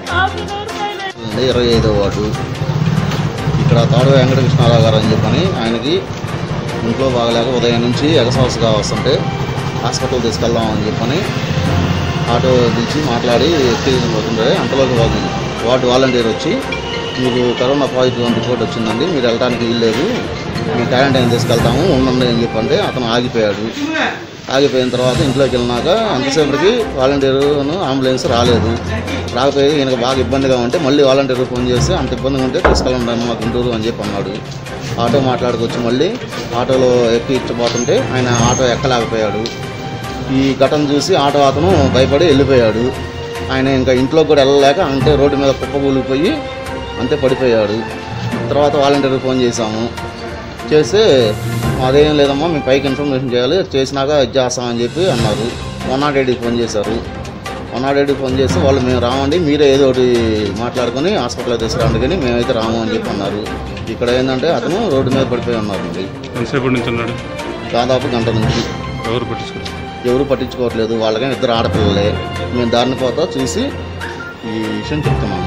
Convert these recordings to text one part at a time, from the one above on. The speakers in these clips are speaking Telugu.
ఉంది, ఇరవై ఐదో వార్డు ఇక్కడ తాడు వెంకటకృష్ణారావు గారు అని చెప్పని ఆయనకి ఇంట్లో బాగలేక ఉదయం నుంచి ఎగసవసగా వస్తుంటే హాస్పిటల్ తీసుకెళ్దాం అని చెప్పని ఆటో పిలిచి మాట్లాడి ఎక్కిపోతుంటే అంతలోకి వాళ్ళు వార్డు వాలంటీర్ వచ్చి మీకు కరోనా పాజిటివ్ అని రిపోర్ట్ వచ్చిందండి మీరు వెళ్ళడానికి వీల్లేదు మీ క్వారంటైన్ తీసుకెళ్తాము ఉండండి అని చెప్పంటే అతను ఆగిపోయాడు ఆగిపోయిన తర్వాత ఇంట్లోకి వెళ్ళినాక ఎంతసేపటికి వాలంటీరు అంబులెన్స్ రాలేదు రాకపోయి ఈయనకు బాగా ఇబ్బందిగా ఉంటే మళ్ళీ వాలంటీర్ ఫోన్ చేసి అంత ఇబ్బందిగా ఉంటే తీసుకెళ్ళండి మా గుంటూరు అని చెప్పి అన్నాడు ఆటో మాట్లాడుకొచ్చి మళ్ళీ ఆటోలో ఎక్కి ఇచ్చిపోతుంటే ఆయన ఆటో ఎక్కలేకపోయాడు ఈ ఘటన చూసి ఆటో అతను భయపడి వెళ్ళిపోయాడు ఆయన ఇంకా ఇంట్లో కూడా వెళ్ళలేక అంటే రోడ్డు మీద కుప్పకూలిపోయి అంతే పడిపోయాడు తర్వాత వాలంటీర్ ఫోన్ చేశాము చేస్తే అదేం లేదమ్మా మేము పైకి ఇన్ఫర్మేషన్ చేయాలి చేసినాక ఇది చేస్తామని చెప్పి అన్నారు వన్ నాట్ ఎయిట్కి ఫోన్ చేశారు వన్ నాట్ ఎయిట్కి ఫోన్ చేస్తే వాళ్ళు మేము రామండి మీరే ఏదో ఒకటి మాట్లాడుకొని హాస్పిటల్లో తీసుకురండి కానీ మేమైతే రాము అని చెప్పి అన్నారు ఇక్కడ ఏంటంటే అతను రోడ్డు మీద పడిపోయి ఉన్నారండి ఎంతసేపటి నుంచి ఉన్నాడు దాదాపు గంట నుంచి ఎవరు పట్టించుకోరు ఎవరు పట్టించుకోవట్లేదు వాళ్ళకైనా ఇద్దరు ఆడపిల్లలే మేము దారిని పోతా చూసి ఈ విషయం చెప్తున్నాము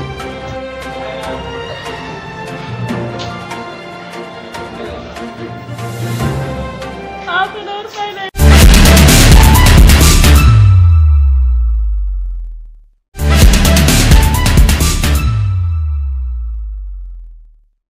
ఆపిన